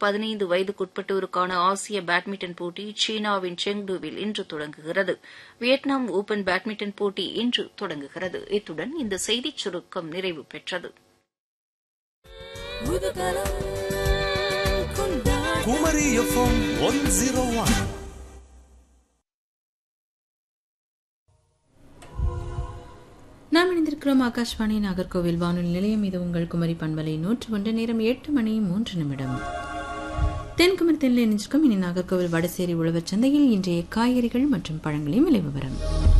பதினைந்து வயதுக்குட்பட்டோருக்கான ஆசிய பேட்மிண்டன் போட்டி சீனாவின் செங்டூவில் இன்று தொடங்குகிறது வியட்நாம் ஓபன் பேட்மிண்டன் போட்டி இன்று தொடங்குகிறது இத்துடன் இந்த செய்திச் சுருக்கம் நிறைவு பெற்றது Kumari FM one zero one நாம் இணைந்திருக்கிறோம் ஆகாஷ்வாணி நாகர்கோவில் வானொலி நிலையம் இது உங்கள் குமரி பண்பலை நூற்று ஒன்று நேரம் எட்டு மணி மூன்று நிமிடம் தென்குமரி தென்னில் இணைஞ்சிருக்கும் இனி நாகர்கோவில் வடசேரி உழவர் சந்தையில் இன்றைய காய்கறிகள் மற்றும் பழங்களின் விலை விவரம்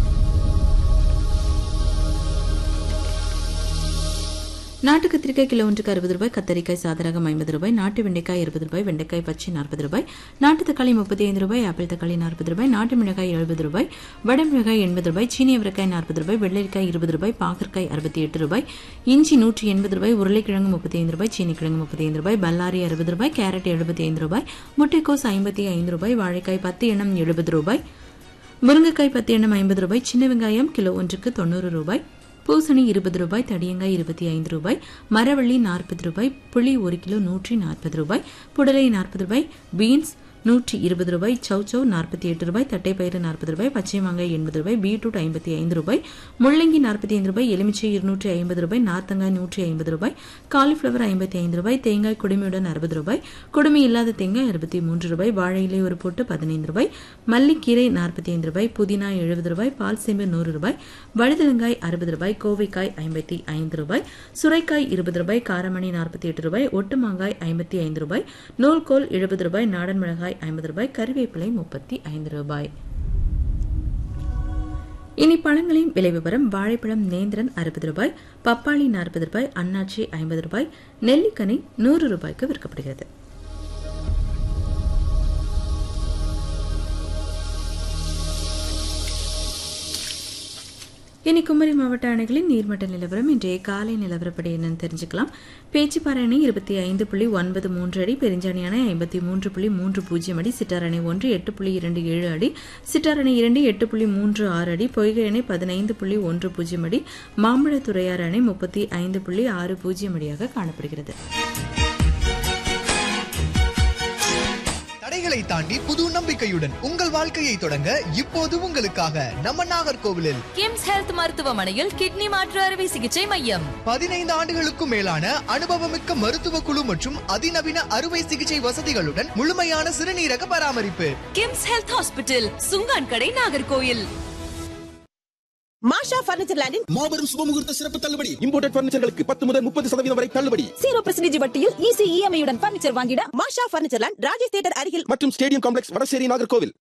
நாட்டு கத்திரிக்காய் கிலோ ஒன்றுக்கு அறுபது ரூபாய் கத்தரிக்காய் சாதரகம் ஐம்பது ரூபாய் நாட்டு வெண்டைக்காய் இருபது ரூபாய் வெண்டைக்காய் பச்சை நாற்பது ரூபாய் நாட்டு தக்காளி முப்பத்தி ஐந்து ரூபாய் ஆப்பிள் தக்காளி நாற்பது ரூபாய் நாட்டு மிளகாய் எழுபது ரூபாய் வடமிளகாய் எண்பது ரூபாய் சீனி அவரைக்காய் நாற்பது ரூபாய் வெள்ளரிக்காய் இருபது ரூபாய் பாகற்காய் அறுபத்தி எட்டு ரூபாய் இஞ்சி நூற்றி எண்பது ரூபாய் உருளைக்கிழங்கு முப்பத்தி ஐந்து ரூபாய் சீனி கிழங்கு முப்பத்தி ஐந்து ரூபாய் பல்லாரி அறுபது ரூபாய் கேரட் எழுபத்தி ஐந்து ரூபாய் முட்டைக்கோஸ் ஐம்பத்தி ஐந்து ரூபாய் வாழைக்காய் பத்து எண்ணம் எழுபது ரூபாய் முருங்கைக்காய் பத்து எண்ணம் ஐம்பது ரூபாய் சின்ன வெங்காயம் கிலோ ஒன்றுக்கு தொண்ணூறு ரூபாய் பூசணி இருபது ரூபாய் தடியங்காய் இருபத்தி ஐந்து ரூபாய் மரவள்ளி நாற்பது ரூபாய் புளி ஒரு கிலோ நூற்றி நாற்பது ரூபாய் புடலை நாற்பது ரூபாய் பீன்ஸ் நூற்றி இருபது ரூபாய் சௌச்சௌ நாற்பத்தி எட்டு ரூபாய் தட்டைப்பயிறு நாற்பது ரூபாய் பச்சை மாங்காய் எண்பது ரூபாய் பீட்ரூட் ஐம்பத்தி ஐந்து ரூபாய் முள்ளங்கி நாற்பத்தி ஐந்து ரூபாய் எலுமிச்சை இருநூற்றி ஐம்பது ரூபாய் நார்த்தங்காய் நூற்றி ஐம்பது ரூபாய் காலிஃபிளவர் ஐம்பத்தி ஐந்து ரூபாய் தேங்காய் குடுமையுடன் அறுபது ரூபாய் குடுமி இல்லாத தேங்காய் அறுபத்தி மூன்று ரூபாய் வாழை இலை ஒரு போட்டு பதினைந்து ரூபாய் மல்லிக்கீரை நாற்பத்தி ஐந்து ரூபாய் புதினா எழுபது ரூபாய் பால் சேம்பு நூறு ரூபாய் வழுதலங்காய் அறுபது ரூபாய் கோவைக்காய் ஐம்பத்தி ஐந்து ரூபாய் சுரைக்காய் இருபது ரூபாய் காரமணி நாற்பத்தி எட்டு ரூபாய் ஒட்டு மாங்காய் ஐம்பத்தி ஐந்து ரூபாய் நூல்கோல் எழுபது ரூபாய் நாடன் மிளகாய் ஐம்பது ரூபாய் கறிவேப்பிலை முப்பத்தி ஐந்து ரூபாய் இனி பழங்களின் விலை விவரம் வாழைப்பழம் நேந்திரன் அறுபது ரூபாய் பப்பாளி நாற்பது ரூபாய் அன்னாச்சி ஐம்பது ரூபாய் நெல்லிக்கனி நூறு ரூபாய்க்கு விற்கப்படுகிறது இனி குமரி மாவட்ட அணைகளின் நீர்மட்ட நிலவரம் இன்றைய காலை நிலவரப்படி என்னன்னு தெரிஞ்சுக்கலாம் பேச்சுப்பாறை அணை இருபத்தி ஐந்து புள்ளி ஒன்பது மூன்று அடி பெருஞ்சாணி அணை ஐம்பத்தி மூன்று புள்ளி மூன்று பூஜ்ஜியம் அடி சிட்டார் அணை ஒன்று எட்டு புள்ளி இரண்டு ஏழு அடி சிட்டார் அணை இரண்டு எட்டு புள்ளி மூன்று ஆறு அடி பொய்கை அணை பதினைந்து புள்ளி ஒன்று பூஜ்ஜியம் அடி மாம்பழத்துறையார் அணை முப்பத்தி ஐந்து புள்ளி ஆறு பூஜ்ஜியம் அடியாக காணப்படுகிறது தடைகளை தாண்டி புது நம்பிக்கையுடன் உங்கள் வாழ்க்கையை தொடங்க இப்போது உங்களுக்காக நம்ம நாகர்கோவிலில் கிம்ஸ் ஹெல்த் மருத்துவமனையில் கிட்னி மாற்று அறுவை சிகிச்சை மையம் பதினைந்து ஆண்டுகளுக்கும் மேலான அனுபவமிக்க மருத்துவ குழு மற்றும் அதிநவீன அறுவை சிகிச்சை வசதிகளுடன் முழுமையான சிறுநீரக பராமரிப்பு கிம்ஸ் ஹெல்த் ஹாஸ்பிட்டல் சுங்கான் கடை நாகர்கோயில் மாஷா பர்னிச்சர் லேண்டின் மாபெரும் சுபமுகூர்த்த சிறப்பு தள்ளுபடி இம்போர்டட் பர்னிச்சர்களுக்கு பத்து முதல் முப்பது சதவீதம் வரை தள்ளுபடி ஜீரோ பெர்சன்டேஜ் வட்டியில் ஈஸி இஎம்ஐ உடன் பர்னிச்சர் வாங்கிட Masha furniture land Rajesh theatre அருகில் மற்றும் ஸ்டேடியம் காம்ப்ளெக்ஸ் வடசேரி நாகர்கோவில்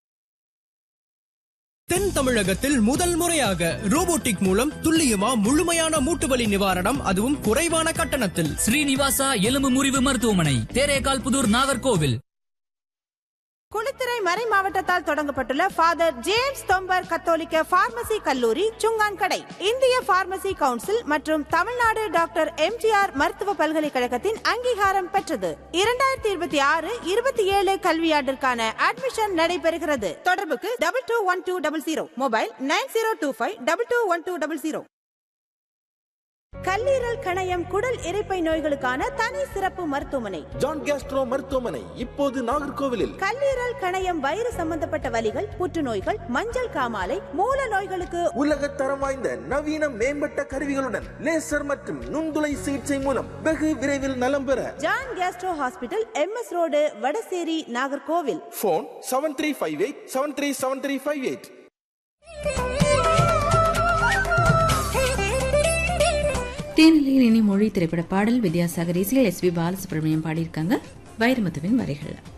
தென் தமிழகத்தில் முதல் முறையாக ரோபோட்டிக் மூலம் துல்லியமா முழுமையான மூட்டுவலி நிவாரணம் அதுவும் குறைவான கட்டணத்தில் ஸ்ரீனிவாசா எலும்பு முறிவு மருத்துவமனை தேரேகால் புதூர் நாகர்கோவில் குளித்துறை மறை மாவட்டத்தால் தொடங்கப்பட்டுள்ள ஃபாதர் ஜேம்ஸ் தொம்பர் கத்தோலிக்க பார்மசி கல்லூரி சுங்கான்கடை இந்திய பார்மசி கவுன்சில் மற்றும் தமிழ்நாடு டாக்டர் எம்ஜிஆர் மருத்துவ பல்கலைக்கழகத்தின் அங்கீகாரம் பெற்றது இரண்டாயிரத்தி இருபத்தி ஆறு இருபத்தி ஏழு கல்வியாண்டிற்கான அட்மிஷன் நடைபெறுகிறது தொடர்புக்கு double two one two double zero mobile nine zero two five double two one two double zero கல்லீரல் கணையம் குடல் இரைப்பை நோய்களுக்கான தனி சிறப்பு மருத்துவமனை ஜான் கேஸ்ட்ரோ மருத்துவமனை இப்போது நாகர்கோவிலில் கல்லீரல் கணையம் வயிறு சம்பந்தப்பட்ட வலிகள் புற்றுநோய்கள் மஞ்சள் காமாலை மூல நோய்களுக்கு உலக தரம் வாய்ந்த நவீன மேம்பட்ட கருவிகளுடன் லேசர் மற்றும் நுண்துளை சிகிச்சை மூலம் வெகு விரைவில் நலம் பெற John gastro hospital M S road Vadasery Nagercoil phone seven three five eight seven three seven three five eight தேனிலையில் இனி மொழி திரைப்பட பாடல் வித்யாசாகர் இசையில் எஸ் பி பாலசுப்ரமணியம் பாடியிருக்காங்க வைரமுத்துவின் வரிகள்